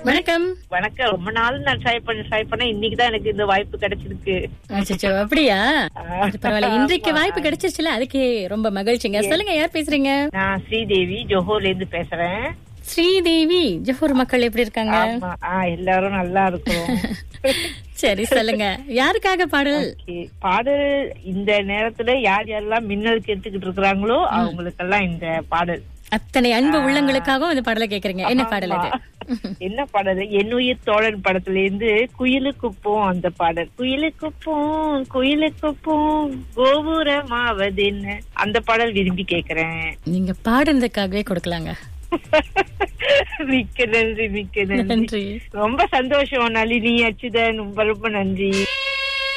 வணக்கம் வணக்கம் ரொம்ப நாள் நான் ட்ரை பண்ண ட்ரை பண்ண இன்னைக்கு தான் எனக்கு இந்த வாய்ப்பு கிடைச்சிருக்கு அச்சச்சோ அப்படியா அது பரவாயில்ல இன்றைக்கு வாய்ப்பு கிடைச்சிருச்சுல அதுக்கே ரொம்ப மகிழ்ச்சிங்க சொல்லுங்க யார் பேசுறீங்க நான் ஸ்ரீதேவி ஜோஹர்ல இருந்து பேசுறேன் ஸ்ரீதேவி ஜோஹர் மக்கள் எப்படி இருக்காங்க ஆமா ஆ, எல்லாரும் நல்லா இருக்கும் சரி சொல்லுங்க யாருக்காக பாடல் Okay. பாடல் இந்த நேரத்துல யார் யாரெல்லாம் மின்னல் கேட்டுக்கிட்டு இருக்கிறாங்களோ அவங்களுக்கெல்லாம் இந்த பாடல் அத்தனை அன்பு உள்ளங்களுக்காகவும் இந்த பாடலை கேக்குறீங்க என்ன பாடல் அது என்ன பாடல் என்னுயிர் தோழன் படத்துல இருந்து குயிலுக்குப்போம் அந்த பாடல் குயிலுக்குப்போம் குயிலுக்குப்போம் கோபுரமாவது என்ன அந்த பாடல் விரும்பி கேக்குறேன் நீங்க பாடுனதுக்காகவே கொடுக்கலாங்க மிக்க நன்றி மிக்க நன்றி நன்றி ரொம்ப சந்தோஷம் நளினி அச்சுதன் ரொம்ப ரொம்ப நன்றி